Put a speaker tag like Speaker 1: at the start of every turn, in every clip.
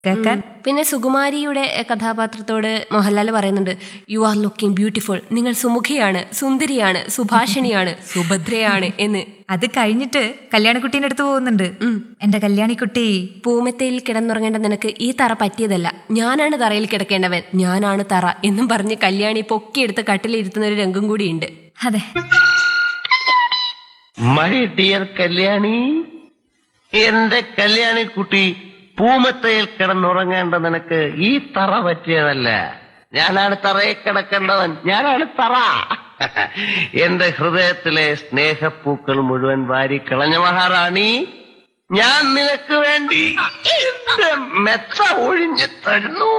Speaker 1: കേൾക്കാൻ
Speaker 2: പിന്നെ സുകുമാരിയുടെ എ, കഥാപാത്രത്തോട് മോഹൻലാൽ പറയുന്നുണ്ട് യു ആർ ലുക്കിംഗ് ബ്യൂട്ടിഫുൾ നിങ്ങൾ സുമുഖിയാണ് സുന്ദരിയാണ് സുഭാഷിണിയാണ് സുഭദ്രയാണ് എന്ന്
Speaker 1: അത് കഴിഞ്ഞിട്ട് കല്യാണിക്കുട്ടീൻ്റെ അടുത്ത് പോകുന്നുണ്ട് എന്റെ കല്യാണിക്കുട്ടി
Speaker 2: പൂമെത്തയിൽ കിടന്നുറങ്ങേണ്ട നിനക്ക് ഈ തറ പറ്റിയതല്ല ഞാനാണ് തറയിൽ കിടക്കേണ്ടവൻ ഞാനാണ് തറ എന്നും പറഞ്ഞ് കല്യാണി പൊക്കിയെടുത്ത് കട്ടിലിരുത്തുന്ന ഒരു രംഗം കൂടിയുണ്ട്
Speaker 1: അതെ
Speaker 3: മൈ ഡിയർ കല്യാണി എന്റെ കല്യാണി കുട്ടി പൂമത്തയിൽ കിടന്നുറങ്ങേണ്ട നിനക്ക് ഈ തറ പറ്റിയതല്ല ഞാനാണ് തറയിൽ കിടക്കേണ്ടവൻ ഞാനാണ് തറ എന്റെ ഹൃദയത്തിലെ സ്നേഹപ്പൂക്കൾ മുഴുവൻ വാരി കളഞ്ഞ മഹാറാണി ഞാൻ നിനക്ക് വേണ്ടി എന്റെ മെത്ത ഒഴിഞ്ഞു തരുന്നു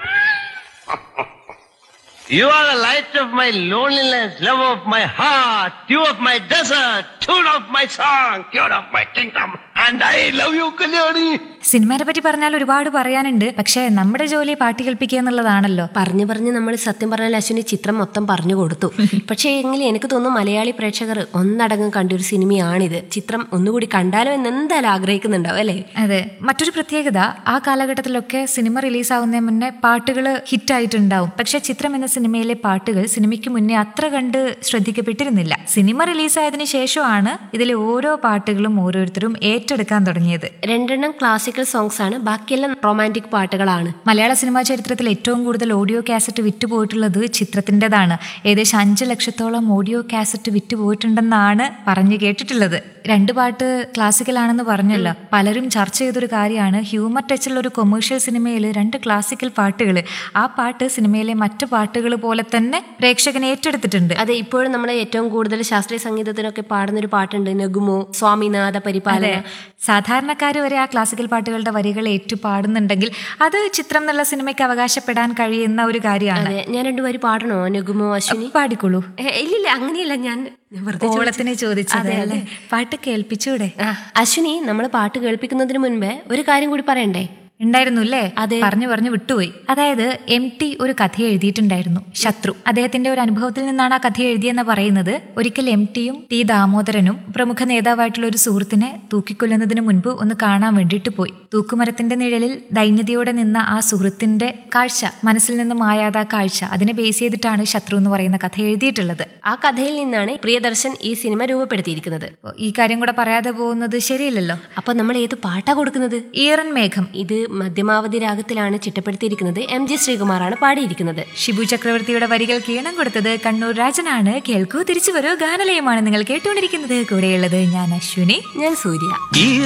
Speaker 3: You are the light of my loneliness, love of my heart, dew of my desert, tune of my song, cure of my kingdom, and I love you, Kalyani.
Speaker 1: സിനിമയെ പറ്റി പറഞ്ഞാൽ ഒരുപാട് പറയാനുണ്ട് പക്ഷേ നമ്മുടെ ജോലി പാട്ട് കേൾപ്പിക്കുക എന്നുള്ളതാണല്ലോ
Speaker 2: പറഞ്ഞു പറഞ്ഞ് നമ്മൾ സത്യം പറഞ്ഞാൽ അശ്വിനി ചിത്രം മൊത്തം പറഞ്ഞു കൊടുത്തു പക്ഷേ എങ്കിലും എനിക്ക് തോന്നുന്നു മലയാളി പ്രേക്ഷകർ ഒന്നടങ്കം കണ്ടൊരു സിനിമയാണിത് ചിത്രം ഒന്നുകൂടി കണ്ടാലോ എന്ന് എന്തായാലും ആഗ്രഹിക്കുന്നുണ്ടാവും അല്ലേ
Speaker 1: അതെ മറ്റൊരു പ്രത്യേകത ആ കാലഘട്ടത്തിലൊക്കെ സിനിമ റിലീസാവുന്നതിന് മുന്നേ പാട്ടുകൾ ഹിറ്റായിട്ടുണ്ടാവും പക്ഷെ ചിത്രം എന്ന സിനിമയിലെ പാട്ടുകൾ സിനിമയ്ക്ക് മുന്നേ അത്ര കണ്ട് ശ്രദ്ധിക്കപ്പെട്ടിരുന്നില്ല സിനിമ റിലീസായതിനു ശേഷമാണ് ഇതിലെ ഓരോ പാട്ടുകളും ഓരോരുത്തരും ഏറ്റെടുക്കാൻ തുടങ്ങിയത്
Speaker 2: രണ്ടെണ്ണം ക്ലാസിക്കൽ സോങ്സ് ആണ് ബാക്കിയെല്ലാം റൊമാൻറ്റിക് പാട്ടുകളാണ്
Speaker 1: മലയാള സിനിമാ ചരിത്രത്തിൽ ഏറ്റവും കൂടുതൽ ഓഡിയോ കാസറ്റ് വിറ്റുപോയിട്ടുള്ളത് ചിത്രത്തിൻ്റെതാണ് ഏകദേശം അഞ്ച് ലക്ഷത്തോളം ഓഡിയോ കാസറ്റ് വിറ്റുപോയിട്ടുണ്ടെന്നാണ് പറഞ്ഞു കേട്ടിട്ടുള്ളത് രണ്ട് പാട്ട് ക്ലാസിക്കൽ ആണെന്ന് പറഞ്ഞല്ലോ പലരും ചർച്ച ചെയ്തൊരു കാര്യമാണ് ഹ്യൂമർ ടച്ചുള്ള ഒരു കൊമേഴ്ഷ്യൽ സിനിമയിൽ രണ്ട് ക്ലാസിക്കൽ പാട്ടുകൾ ആ പാട്ട് സിനിമയിലെ മറ്റു പാട്ടുകൾ പോലെ തന്നെ പ്രേക്ഷകൻ ഏറ്റെടുത്തിട്ടുണ്ട്
Speaker 2: അതെ ഇപ്പോഴും നമ്മൾ ഏറ്റവും കൂടുതൽ ശാസ്ത്രീയ സംഗീതത്തിനൊക്കെ പാടുന്ന ഒരു പാട്ടുണ്ട് നഗുമോ സ്വാമിനാഥ പരിപാലന
Speaker 1: സാധാരണക്കാർ വരെ ആ ക്ലാസിക്കൽ പാട്ടുകളുടെ വരികൾ ഏറ്റുപാടുന്നുണ്ടെങ്കിൽ അത് ചിത്രം എന്നുള്ള സിനിമയ്ക്ക് അവകാശപ്പെടാൻ കഴിയുന്ന ഒരു കാര്യമാണ്
Speaker 2: അതെ ഞാൻ രണ്ടുപേരും പാടണോ നഗുമോ അശ്വിനി
Speaker 1: പാടിക്കോളൂ
Speaker 2: ഏ, ഇല്ലില്ല അങ്ങനെയല്ല ഞാൻ ഞാൻ വെറുതെ ചോദിച്ചു.
Speaker 1: ഓളത്തിനെ ചോദിച്ചത്
Speaker 2: അതെ,
Speaker 1: അല്ലേ പാട്ട് കേൾപ്പിച്ചൂടെ
Speaker 2: ആ, അശ്വിനി നമ്മൾ പാട്ട് കേൾപ്പിക്കുന്നതിന് മുൻപേ ഒരു കാര്യം കൂടി പറയണ്ടേ
Speaker 1: ഉണ്ടായിരുന്നു അല്ലേ
Speaker 2: അതെ.
Speaker 1: പറഞ്ഞു പറഞ്ഞു വിട്ടുപോയി അതായത് എം ടി ഒരു കഥ എഴുതിയിട്ടുണ്ടായിരുന്നു ശത്രു അദ്ദേഹത്തിന്റെ ഒരു അനുഭവത്തിൽ നിന്നാണ് ആ കഥ എഴുതിയെന്ന് പറയുന്നത് ഒരിക്കൽ എം ടിയും ടി ദാമോദരനും പ്രമുഖ നേതാവായിട്ടുള്ള ഒരു സുഹൃത്തിനെ തൂക്കിക്കൊല്ലുന്നതിന് മുൻപ് ഒന്ന് കാണാൻ വേണ്ടിയിട്ട് പോയി തൂക്കുമരത്തിന്റെ നിഴലിൽ ദൈന്യതയോടെ നിന്ന ആ സുഹൃത്തിന്റെ കാഴ്ച മനസ്സിൽ നിന്ന് മായാതെ ആ കാഴ്ച അതിനെ ബേസ് ചെയ്തിട്ടാണ് ശത്രു എന്ന് പറയുന്ന കഥ എഴുതിയിട്ടുള്ളത്
Speaker 2: ആ കഥയിൽ നിന്നാണ് പ്രിയദർശൻ ഈ സിനിമ രൂപപ്പെടുത്തിയിരിക്കുന്നത്
Speaker 1: അപ്പൊ ഈ കാര്യം കൂടെ പറയാതെ പോകുന്നത് ശരിയല്ലല്ലോ
Speaker 2: അപ്പൊ നമ്മൾ ഏത് പാട്ടാ കൊടുക്കുന്നത്
Speaker 1: ഈറൻ മേഘം
Speaker 2: ഇത് മധ്യമാവധി രാഗത്തിലാണ് ചിട്ടപ്പെടുത്തിയിരിക്കുന്നത് എം ജി ശ്രീകുമാറാണ് പാടിയിരിക്കുന്നത്
Speaker 1: ഷിബു ചക്രവർത്തിയുടെ വരികൾ കീണം കൊടുത്തത് കണ്ണൂർ രാജനാണ് കേൾക്കൂ തിരിച്ചു വരൂ ഗാനലയമാണ് നിങ്ങൾ കേട്ടുകൊണ്ടിരിക്കുന്നത് കൂടെയുള്ളത് ഞാൻ അശ്വിനി
Speaker 2: ഞാൻ സൂര്യ
Speaker 3: ഈ